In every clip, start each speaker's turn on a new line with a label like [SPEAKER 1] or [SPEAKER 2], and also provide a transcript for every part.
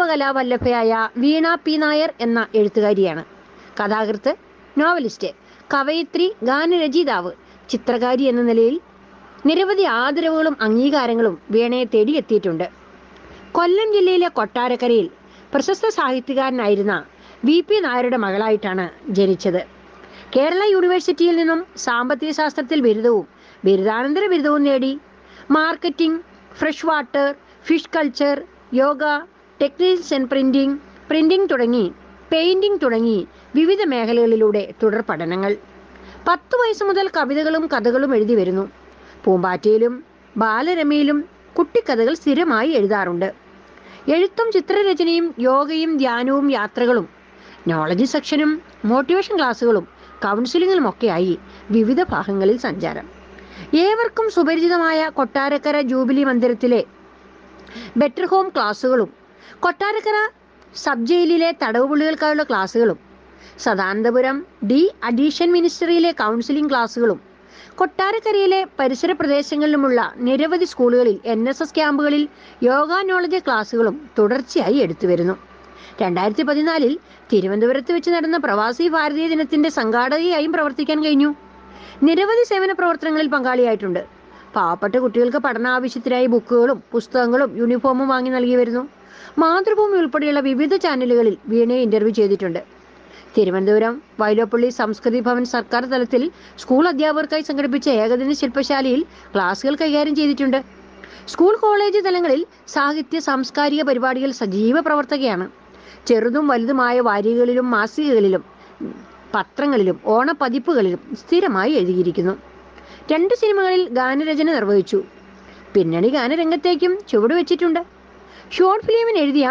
[SPEAKER 1] സർവകലാവല്ലഭയായ വീണ P Nair എന്ന എഴുത്തുകാരിയാണ് കഥാകൃത്ത് novelist കവയിത്രി ഗാനരചയിതാവ് ചിത്രകാരി എന്ന നിലയിൽ നിരവധി ആദരവുകളും അംഗീകാരങ്ങളും വീണയെ തേടിയെത്തിയിട്ടുണ്ട് കൊല്ലം ജില്ലയിലെ കൊട്ടാരക്കരയിൽ പ്രശസ്ത സാഹിത്യകാരനായിരുന്ന വി പി നായരുടെ മകളായിട്ടാണ് ജനിച്ചത് കേരള യൂണിവേഴ്സിറ്റിയിൽ നിന്നും സാമ്പത്തിക ശാസ്ത്രത്തിൽ ബിരുദവും ബിരുദാനന്തര ബിരുദവും നേടി marketing fresh water fish culture yoga techniques and printing printing തുടങ്ങി പെയിന്റിംഗ് തുടങ്ങി വിവിധ മേഖലകളിലൂടെ തുടർ പഠനങ്ങൾ പത്ത് വയസ്സ് മുതൽ കവിതകളും കഥകളും എഴുതി വരുന്നു പൂമ്പാറ്റയിലും ബാലരമയിലും കുട്ടിക്കഥകൾ സ്ഥിരമായി എഴുതാറുണ്ട് എഴുത്തും ചിത്രരചനയും യോഗയും ധ്യാനവും യാത്രകളും നോളജ് സെക്ഷനും മോട്ടിവേഷൻ ക്ലാസ്സുകളും കൗൺസിലിങ്ങും ഒക്കെയായി വിവിധ ഭാഗങ്ങളിൽ സഞ്ചാരം ഏവർക്കും സുപരിചിതമായ കൊട്ടാരക്കര ജൂബിലി മന്ദിരത്തിലെ ബെറ്റർ ഹോം ക്ലാസ്സുകളും കൊട്ടാരക്കര സബ് ജയിലിലെ തടവുപുള്ളികൾക്കായുള്ള ക്ലാസ്സുകളും സദാനന്ദപുരം ഡി അഡീഷൻ മിനിസ്റ്ററിയിലെ കൗൺസിലിംഗ് ക്ലാസ്സുകളും കൊട്ടാരക്കരയിലെ പരിസര പ്രദേശങ്ങളിലുമുള്ള നിരവധി സ്കൂളുകളിൽ എൻ എസ് എസ് ക്യാമ്പുകളിൽ യോഗ നോളജ് ക്ലാസ്സുകളും തുടർച്ചയായി എടുത്തു വരുന്നു രണ്ടായിരത്തി പതിനാലിൽ തിരുവനന്തപുരത്ത് വെച്ച് നടന്ന പ്രവാസി ഭാരതീയ ദിനത്തിന്റെ സംഘാടകയായും പ്രവർത്തിക്കാൻ കഴിഞ്ഞു നിരവധി സേവന പ്രവർത്തനങ്ങളിൽ പങ്കാളിയായിട്ടുണ്ട് പാവപ്പെട്ട കുട്ടികൾക്ക് പഠനാവശ്യത്തിനായി ബുക്കുകളും പുസ്തകങ്ങളും യൂണിഫോമും വാങ്ങി നൽകി വരുന്നു മാതൃഭൂമി ഉൾപ്പെടെയുള്ള വിവിധ ചാനലുകളിൽ വീണയെ ഇന്റർവ്യൂ ചെയ്തിട്ടുണ്ട് തിരുവനന്തപുരം വൈലോപ്പള്ളി സംസ്കൃതി ഭവൻ സർക്കാർ തലത്തിൽ സ്കൂൾ അധ്യാപകർക്കായി സംഘടിപ്പിച്ച ഏകദിന ശില്പശാലയിൽ ക്ലാസുകൾ കൈകാര്യം ചെയ്തിട്ടുണ്ട് സ്കൂൾ കോളേജ് തലങ്ങളിൽ സാഹിത്യ സാംസ്കാരിക പരിപാടികൾ സജീവ പ്രവർത്തകയാണ് ചെറുതും വലുതുമായ വാരികകളിലും മാസികകളിലും പത്രങ്ങളിലും ഓണപ്പതിപ്പുകളിലും സ്ഥിരമായി എഴുതിയിരിക്കുന്നു രണ്ട് സിനിമകളിൽ ഗാനരചന നിർവഹിച്ചു പിന്നണി ഗാനരംഗത്തേക്കും ചുവടുവെച്ചിട്ടുണ്ട് ഷോർട്ട് ഫിലിമിന് എഴുതിയ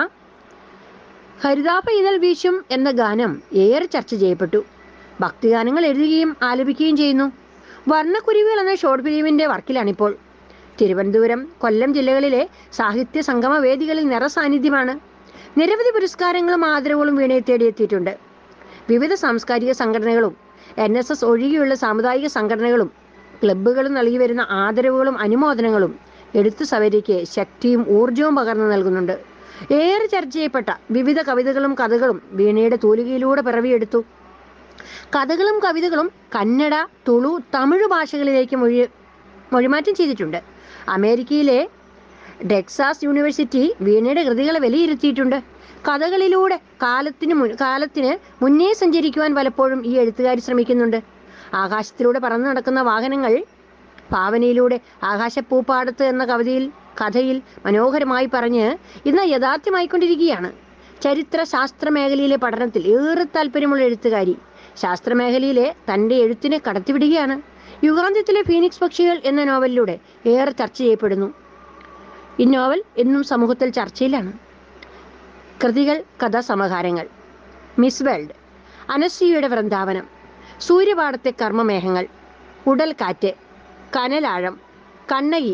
[SPEAKER 1] ഹരിതാപ ഇതൾ വീശും എന്ന ഗാനം ഏറെ ചർച്ച ചെയ്യപ്പെട്ടു ഭക്തിഗാനങ്ങൾ എഴുതുകയും ആലപിക്കുകയും ചെയ്യുന്നു വർണ്ണക്കുരുവികൾ എന്ന ഷോർട്ട് ഫിലിമിന്റെ വർക്കിലാണിപ്പോൾ തിരുവനന്തപുരം കൊല്ലം ജില്ലകളിലെ സാഹിത്യ സംഗമ വേദികളിൽ നിറസാന്നിധ്യമാണ് നിരവധി പുരസ്കാരങ്ങളും ആദരവുകളും വീണയെ തേടിയെത്തിയിട്ടുണ്ട് വിവിധ സാംസ്കാരിക സംഘടനകളും എൻ എസ് എസ് ഒഴികെയുള്ള സാമുദായിക സംഘടനകളും ക്ലബ്ബുകളും നൽകി വരുന്ന ആദരവുകളും അനുമോദനങ്ങളും എടുത്തു സവരിക്ക് ശക്തിയും ഊർജവും പകർന്നു നൽകുന്നുണ്ട് ഏറെ ചർച്ച ചെയ്യപ്പെട്ട വിവിധ കവിതകളും കഥകളും വീണയുടെ തൂലികയിലൂടെ പിറവിയെടുത്തു കഥകളും കവിതകളും കന്നഡ തുളു തമിഴ് ഭാഷകളിലേക്ക് മൊഴി മൊഴിമാറ്റം ചെയ്തിട്ടുണ്ട് അമേരിക്കയിലെ ടെക്സാസ് യൂണിവേഴ്സിറ്റി വീണയുടെ കൃതികളെ വിലയിരുത്തിയിട്ടുണ്ട് കഥകളിലൂടെ കാലത്തിന് മുൻ കാലത്തിന് മുന്നേ സഞ്ചരിക്കുവാൻ പലപ്പോഴും ഈ എഴുത്തുകാരി ശ്രമിക്കുന്നുണ്ട് ആകാശത്തിലൂടെ പറന്നു നടക്കുന്ന വാഹനങ്ങൾ ഭാവനയിലൂടെ ആകാശപ്പൂപ്പാടത്ത് എന്ന കവിതയിൽ കഥയിൽ മനോഹരമായി പറഞ്ഞ് ഇന്ന് യാഥാർത്ഥ്യമായിക്കൊണ്ടിരിക്കുകയാണ് ചരിത്ര ശാസ്ത്ര മേഖലയിലെ പഠനത്തിൽ ഏറെ താല്പര്യമുള്ള എഴുത്തുകാരി ശാസ്ത്രമേഖലയിലെ തൻ്റെ എഴുത്തിനെ കടത്തിവിടുകയാണ് യുഗാന്ത്യത്തിലെ ഫീനിക്സ് പക്ഷികൾ എന്ന നോവലിലൂടെ ഏറെ ചർച്ച ചെയ്യപ്പെടുന്നു ഈ നോവൽ എന്നും സമൂഹത്തിൽ ചർച്ചയിലാണ് കൃതികൾ കഥാസമാഹാരങ്ങൾ മിസ് വേൾഡ് അനശ്വയുടെ വൃന്ദാവനം സൂര്യപാടത്തെ കർമ്മമേഘങ്ങൾ ഉടൽ കാറ്റ് കനലാഴം കണ്ണകി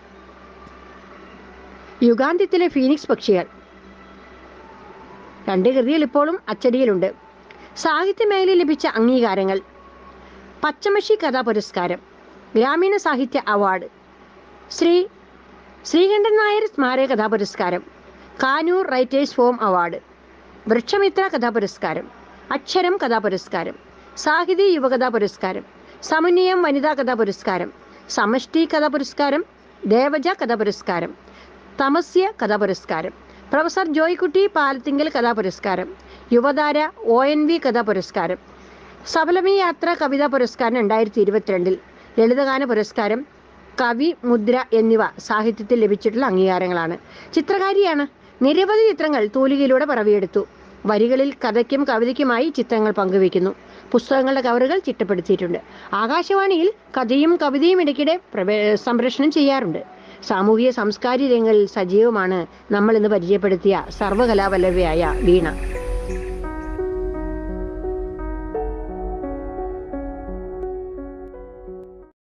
[SPEAKER 1] യുഗാന്ത്യത്തിലെ ഫീനിക്സ് പക്ഷികൾ രണ്ട് കൃതികൾ ഇപ്പോഴും അച്ചടിയിലുണ്ട് സാഹിത്യ മേഖലയിൽ ലഭിച്ച അംഗീകാരങ്ങൾ പച്ചമഷി കഥാ പുരസ്കാരം ഗ്രാമീണ സാഹിത്യ അവാർഡ് ശ്രീ ശ്രീകണ്ഠൻ നായർ സ്മാരക കഥാ പുരസ്കാരം Kanoor writers forum award Vrikshamitra കഥാ പുരസ്കാരം അക്ഷരം കഥാ പുരസ്കാരം സാഹിതി യുവകഥാ പുരസ്കാരം സമന്വയം വനിതാ കഥാ പുരസ്കാരം സമഷ്ടി കഥാ പുരസ്കാരം ദേവജ കഥാ പുരസ്കാരം തമസ്യ കഥാ പുരസ്കാരം പ്രൊഫസർ ജോയ്കുട്ടി പാലത്തിങ്കൽ കഥാ പുരസ്കാരം യുവതാര ഒ എൻ വി കഥാ പുരസ്കാരം സഫലമി യാത്ര കവിതാ പുരസ്കാരം രണ്ടായിരത്തി ഇരുപത്തിരണ്ടിൽ ലളിതഗാന പുരസ്കാരം കവി മുദ്ര എന്നിവ സാഹിത്യത്തിൽ ലഭിച്ചിട്ടുള്ള അംഗീകാരങ്ങളാണ് ചിത്രകാരിയാണ് നിരവധി ചിത്രങ്ങൾ തൂലികയിലൂടെ പിറവിയെടുത്തു വരികളിൽ കഥയ്ക്കും കവിതയ്ക്കുമായി ചിത്രങ്ങൾ പങ്കുവയ്ക്കുന്നു പുസ്തകങ്ങളുടെ കവറുകൾ ചിട്ടപ്പെടുത്തിയിട്ടുണ്ട് ആകാശവാണിയിൽ കഥയും കവിതയും ഇടയ്ക്കിടെ പ്രവേ- സംപ്രേഷണം ചെയ്യാറുണ്ട് സാമൂഹിക സാംസ്കാരിക രംഗങ്ങളിൽ സജീവമാണ് നമ്മൾ ഇന്ന് പരിചയപ്പെടുത്തിയ സർവകലാവല്ലഭയായ വീണ